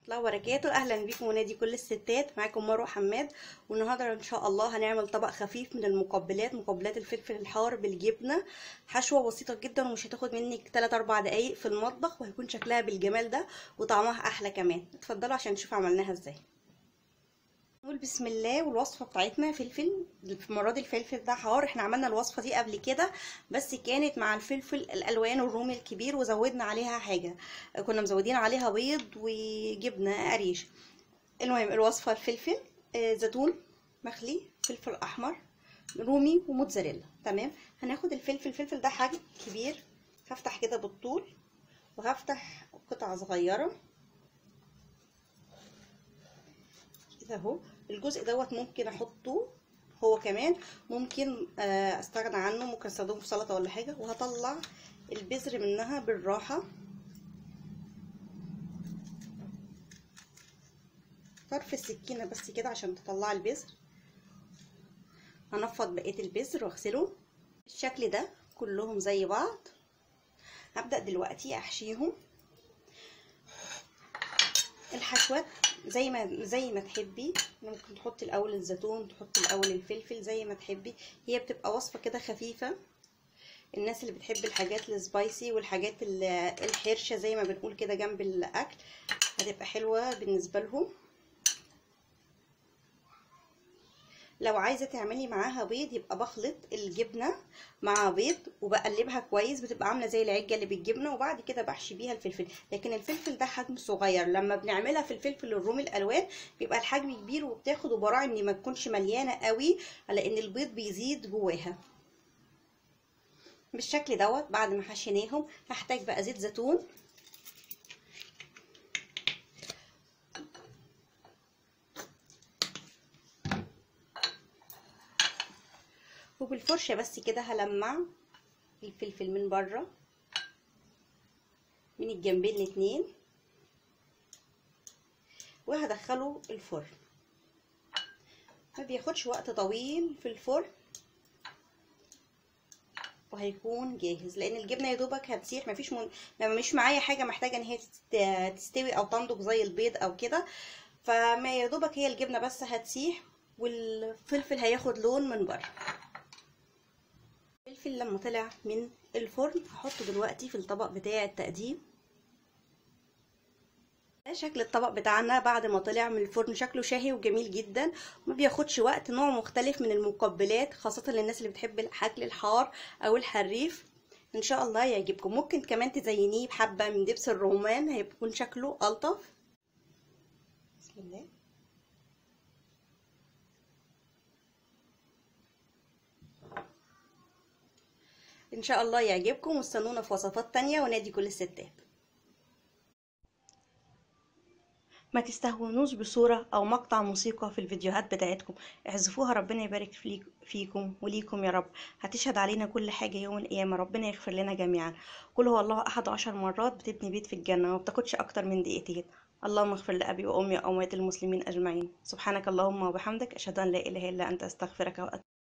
الله وبركاته اهلا بيكم ونادي كل الستات معاكم مروه حماد والنهارده ان شاء الله هنعمل طبق خفيف من المقبلات مقبلات الفلفل الحار بالجبنه حشوه بسيطه جدا ومش هتاخد منك 3 4 دقايق في المطبخ وهيكون شكلها بالجمال ده وطعمها احلى كمان اتفضلوا عشان نشوف عملناها ازاي نقول بسم الله والوصفه بتاعتنا فلفل المره دي الفلفل ده حار احنا عملنا الوصفه دي قبل كده بس كانت مع الفلفل الالوان الرومي الكبير وزودنا عليها حاجه كنا مزودين عليها بيض وجبنه قريش المهم الوصفه الفلفل آه زيتون مخلي فلفل احمر رومي وموتزاريلا تمام هناخد الفلفل الفلفل ده حجم كبير هفتح كده بالطول وهفتح قطعه صغيره كده اهو الجزء دوت ممكن احطه هو كمان ممكن استغنى عنه ممكن استخدمه في سلطه ولا حاجه وهطلع البذر منها بالراحه طرف السكينه بس كده عشان تطلع البذر هنفض بقيه البذر واغسله بالشكل ده كلهم زي بعض هبدا دلوقتي احشيهم الحشوات زي ما زي ما تحبي ممكن تحطي الاول الزيتون تحطي الاول الفلفل زي ما تحبي هي بتبقى وصفه كده خفيفه الناس اللي بتحب الحاجات السبايسي والحاجات الحرشه زي ما بنقول كده جنب الاكل هتبقى حلوه بالنسبه لهم لو عايزه تعملي معاها بيض يبقى بخلط الجبنه مع بيض وبقلبها كويس بتبقى عامله زي العجه اللي بالجبنه وبعد كده بحشي بيها الفلفل لكن الفلفل ده حجم صغير لما بنعملها في الفلفل الرومي الالوان بيبقى الحجم كبير وبتاخد وبراعي ان ما تكونش مليانه قوي لان البيض بيزيد جواها بالشكل دوت بعد ما حشيناهم هحتاج بقى زيت زيتون وبالفرشة بس كده هلمع الفلفل من بره من الجنبين الاتنين وهدخله الفرن ما بياخدش وقت طويل في الفرن وهيكون جاهز لان الجبنه يا دوبك هتسيح مفيش من... مش معايا حاجه محتاجه ان هي تستوي او تنضج زي البيض او كده فما يا دوبك هي الجبنه بس هتسيح والفلفل هياخد لون من بره الفلفل لما طلع من الفرن هحطه دلوقتي في الطبق بتاع التقديم ده شكل الطبق بتاعنا بعد ما طلع من الفرن شكله شهي وجميل جدا ما بياخدش وقت نوع مختلف من المقبلات خاصة للناس اللي بتحب الاكل الحار او الحريف ان شاء الله يعجبكم ممكن كمان تزينيه بحبة من دبس الرمان هيكون شكله الطف بسم الله ان شاء الله يعجبكم واستنونا في وصفات تانية ونادي كل الستات ما تستهونوش بصورة أو مقطع موسيقى في الفيديوهات بتاعتكم احذفوها ربنا يبارك فيكم وليكم يا رب هتشهد علينا كل حاجة يوم القيامة ربنا يغفر لنا جميعا قل هو الله أحد عشر مرات بتبني بيت في الجنة وما بتاخدش أكتر من دقيقتين اللهم اغفر لأبي وأمي وأموات المسلمين أجمعين سبحانك اللهم وبحمدك أشهد أن لا إله إلا أنت أستغفرك وأتوب